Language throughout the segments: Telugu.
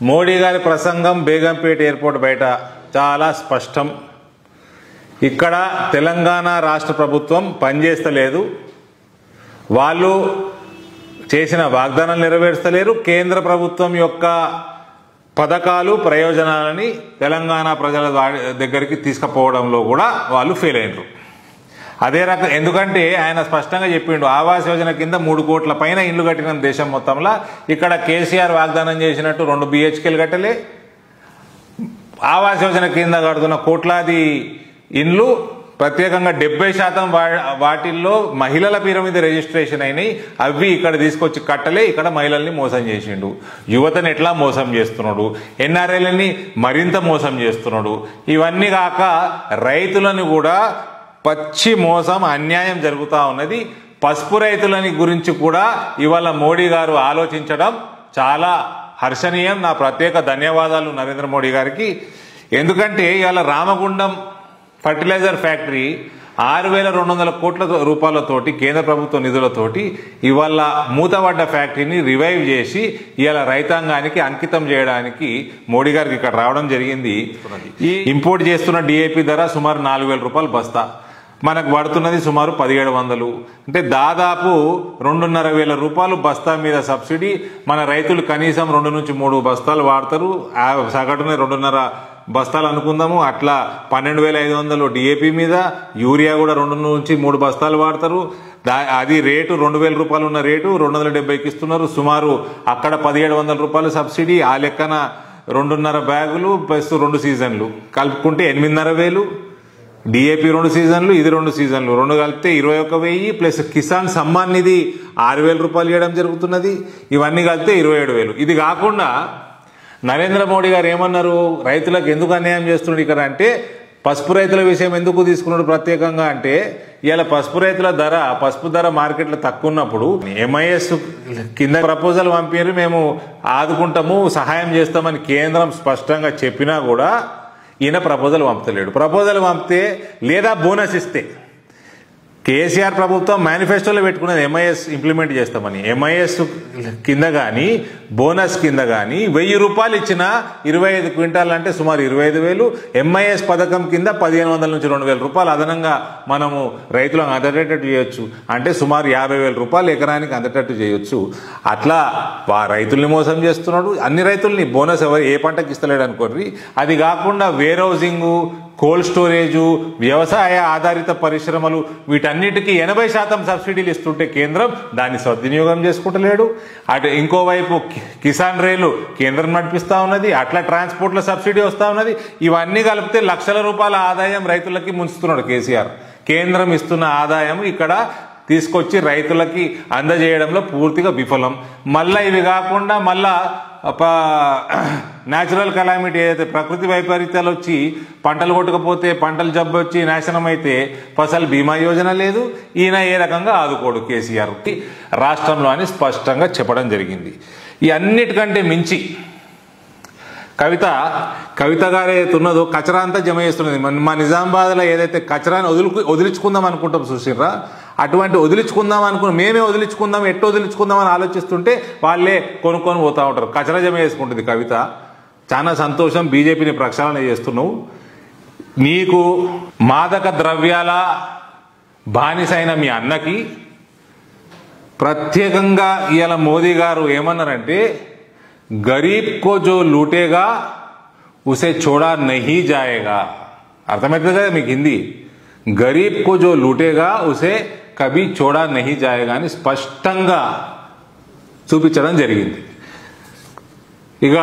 మోడీ గారి ప్రసంగం బేగంపేట ఎయిర్పోర్ట్ బయట చాలా స్పష్టం ఇక్కడ తెలంగాణ రాష్ట్ర ప్రభుత్వం పనిచేస్తలేదు వాళ్ళు చేసిన వాగ్దానాలు నెరవేర్చలేరు కేంద్ర ప్రభుత్వం యొక్క పథకాలు ప్రయోజనాలని తెలంగాణ ప్రజల వా- దగ్గరికి తీసుకుపోవడంలో కూడా వాళ్ళు ఫెయిల్ అయినరు అదే రకం ఎందుకంటే ఆయన స్పష్టంగా చెప్పిండు ఆవాస్ యోజన కింద మూడు కోట్ల పైన ఇల్లు కట్టిన దేశం మొత్తంలో ఇక్కడ కేసీఆర్ వాగ్దానం చేసినట్టు రెండు బిహెచ్కేలు కట్టలే ఆవాస్ యోజన కింద కడుతున్న కోట్లాది ఇండ్లు ప్రత్యేకంగా డెబ్బై శాతం వా- వాటిల్లో మహిళల పేరు మీద రిజిస్ట్రేషన్ అయినాయి అవి ఇక్కడ తీసుకొచ్చి కట్టలే ఇక్కడ మహిళల్ని మోసం చేసిండు యువతని ఎట్లా మోసం చేస్తున్నాడు ఎన్ఆర్ఐలని మరింత మోసం చేస్తున్నాడు ఇవన్నీ కాక రైతులను కూడా పచ్చి మోసం అన్యాయం జరుగుతూ ఉన్నది పసుపు రైతులని గురించి కూడా ఇవాళ మోడీ గారు ఆలోచించడం చాలా హర్షణీయం నా ప్రత్యేక ధన్యవాదాలు నరేంద్ర మోడీ గారికి ఎందుకంటే ఇవాళ రామగుండం ఫర్టిలైజర్ ఫ్యాక్టరీ ఆరు వేల రెండు వందల కోట్ల రూపాయలతోటి కేంద్ర ప్రభుత్వ నిధులతోటి ఇవాళ మూతపడ్డ ఫ్యాక్టరీని రివైవ్ చేసి ఇవాళ రైతాంగానికి అంకితం చేయడానికి మోడీ గారికి ఇక్కడ రావడం జరిగింది ఈ ఇంపోర్ట్ చేస్తున్న డిఏపి ధర సుమారు నాలుగు వేల రూపాయలు బస్తా మనకు పడుతున్నది సుమారు పదిహేడు వందలు అంటే దాదాపు రెండున్నర వేల రూపాయలు బస్తా మీద సబ్సిడీ మన రైతులు కనీసం రెండు నుంచి మూడు బస్తాలు వాడతారు ఆ సగటున రెండున్నర బస్తాలు అనుకుందాము అట్లా పన్నెండు వేల ఐదు వందలు డిఏపి మీద యూరియా కూడా రెండు నుంచి మూడు బస్తాలు వాడతారు దా- అది రేటు రెండు వేల రూపాయలు ఉన్న రేటు రెండు వందల డెబ్బైకి ఇస్తున్నారు సుమారు అక్కడ పదిహేడు వందల రూపాయలు సబ్సిడీ ఆ లెక్కన రెండున్నర బ్యాగులు ప్లస్ రెండు సీజన్లు కలుపుకుంటే ఎనిమిదిన్నర వేలు డిఏపి రెండు సీజన్లు ఇది రెండు సీజన్లు రెండు కలిపితే ఇరవై ఒక వెయ్యి ప్లస్ కిసాన్ సమ్మాన్ నిధి ఆరు వేల రూపాయలు ఇవ్వడం జరుగుతున్నది ఇవన్నీ కలిపితే ఇరవై ఏడు వేలు ఇది కాకుండా నరేంద్ర మోడీ గారు ఏమన్నారు రైతులకు ఎందుకు అన్యాయం చేస్తున్నాడు ఇక్కడ అంటే పసుపు రైతుల విషయం ఎందుకు తీసుకున్నాడు ప్రత్యేకంగా అంటే ఇవాళ పసుపు రైతుల ధర పసుపు ధర మార్కెట్లో తక్కువ ఉన్నప్పుడు ఎంఐఎస్ కింద ప్రపోజల్ పంపారు మేము ఆదుకుంటాము సహాయం చేస్తామని కేంద్రం స్పష్టంగా చెప్పినా కూడా ఈయన ప్రపోజల్ పంపుతలేడు ప్రపోజల్ పంపితే లేదా బోనస్ ఇస్తే కేసీఆర్ ప్రభుత్వం మేనిఫెస్టోలో పెట్టుకున్నది ఎంఐఎస్ ఇంప్లిమెంట్ చేస్తామని ఎంఐఎస్ కింద కానీ బోనస్ కింద కానీ వెయ్యి రూపాయలు ఇచ్చిన ఇరవై ఐదు క్వింటాల్ అంటే సుమారు ఇరవై ఐదు వేలు ఎంఐఎస్ పథకం కింద పదిహేను వందల నుంచి రెండు వేల రూపాయలు అదనంగా మనము రైతులకు అందటట్టు చేయొచ్చు అంటే సుమారు యాభై వేల రూపాయలు ఎకరానికి అందటట్టు చేయొచ్చు అట్లా వా రైతుల్ని మోసం చేస్తున్నాడు అన్ని రైతుల్ని బోనస్ ఎవరు ఏ పంటకి ఇస్తలేడు అనుకోర్రి అది కాకుండా వేర్ హౌసింగు కోల్డ్ స్టోరేజు వ్యవసాయ ఆధారిత పరిశ్రమలు వీటన్నిటికీ ఎనభై శాతం సబ్సిడీలు ఇస్తుంటే కేంద్రం దాన్ని సద్వినియోగం చేసుకుంటలేడు అటు ఇంకోవైపు కి- కిసాన్ రైలు కేంద్రం నడిపిస్తా ఉన్నది అట్లా ట్రాన్స్పోర్ట్లో సబ్సిడీ వస్తా ఉన్నది ఇవన్నీ కలిపితే లక్షల రూపాయల ఆదాయం రైతులకి ముంచుతున్నాడు కేసీఆర్ కేంద్రం ఇస్తున్న ఆదాయం ఇక్కడ తీసుకొచ్చి రైతులకి అందజేయడంలో పూర్తిగా విఫలం మళ్ళా ఇవి కాకుండా మళ్ళా న్యాచురల్ కలామిటీ ఏదైతే ప్రకృతి వైపరీత్యాలు వచ్చి పంటలు కొట్టకపోతే పంటలు జబ్బు వచ్చి నాశనం అయితే ఫసల్ బీమా యోజన లేదు ఈయన ఏ రకంగా ఆదుకోడు కేసీఆర్ రాష్ట్రంలో అని స్పష్టంగా చెప్పడం జరిగింది ఈ అన్నిటికంటే మించి కవిత కవిత గారు ఏదైతే ఉన్నదో కచరా అంతా జమ చేస్తున్నది మన- మా నిజామాబాద్లో ఏదైతే కచరాని వదులుకు వదిలించుకుందాం అనుకుంటాం చూసిర్రా అటువంటి వదిలించుకుందాం అనుకుని మేమే వదిలించుకుందాం ఎట్టు వదిలించుకుందాం అని ఆలోచిస్తుంటే వాళ్ళే కొనుక్కొని పోతా ఉంటారు కచరా జమ చేసుకుంటుంది కవిత చాలా సంతోషం బీజేపీని ప్రక్షాళన చేస్తున్నావు నీకు మాదక ద్రవ్యాల బానిసైన మీ అన్నకి ప్రత్యేకంగా ఇవాళ మోదీ గారు ఏమన్నారంటే గరీబ్ కో జో లూటేగా ఉసే చోడా నహీ జాయేగా అర్థమవుతుంది కదా మీకు హిందీ గరీబ్ కో జో లూటేగా ఉసే కభీ చోడా నహీ జాయేగా అని స్పష్టంగా చూపించడం జరిగింది ఇక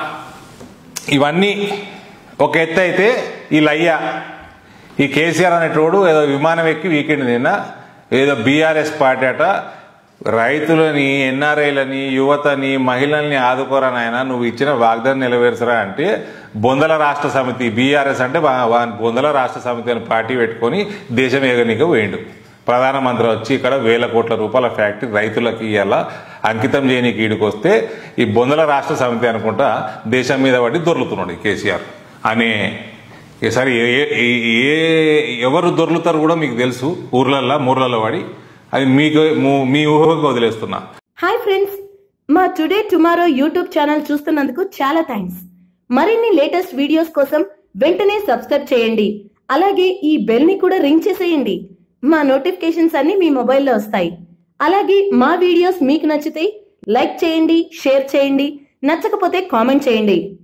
ఇవన్నీ ఒక ఎత్తు అయితే ఈ లయ్య ఈ కేసీఆర్ అనేటోడు ఏదో విమానం ఎక్కి వీకెండ్ నిన్న ఏదో బీఆర్ఎస్ పార్టీ అట రైతులని ఎన్ఆర్ఐలని యువతని మహిళల్ని ఆదుకోరా నాయన నువ్వు ఇచ్చిన వాగ్దానం నెరవేర్చరా అంటే బొందల రాష్ట్ర సమితి బీఆర్ఎస్ అంటే వా- వా- బొందల రాష్ట్ర సమితి అని పార్టీ పెట్టుకొని దేశం ఏగనీకి పోయిండు ప్రధానమంత్రి వచ్చి ఇక్కడ వేల కోట్ల రూపాయల ఫ్యాక్టరీ రైతులకి ఇవాళ అంకితం చేయనీకి ఈడికి వస్తే ఈ బొందల రాష్ట్ర సమితి అనుకుంటా దేశం మీద పడి దొర్లుతున్నాడు ఈ కేసీఆర్ అనే ఈసారి ఏ ఏ- ఏ- ఎవరు దొర్లుతారు కూడా మీకు తెలుసు ఊర్లల్లో మూర్లలో పడి అది మీకు ము- మీ ఊహకు వదిలేస్తున్నా హాయ్ ఫ్రెండ్స్ మా టుడే టుమారో యూట్యూబ్ ఛానల్ చూస్తున్నందుకు చాలా థ్యాంక్స్ మరిన్ని లేటెస్ట్ వీడియోస్ కోసం వెంటనే సబ్స్క్రైబ్ చేయండి అలాగే ఈ బెల్ ని కూడా రింగ్ చేసేయండి మా నోటిఫికేషన్స్ అన్ని మీ మొబైల్లో వస్తాయి అలాగే మా వీడియోస్ మీకు నచ్చితే లైక్ చేయండి షేర్ చేయండి నచ్చకపోతే కామెంట్ చేయండి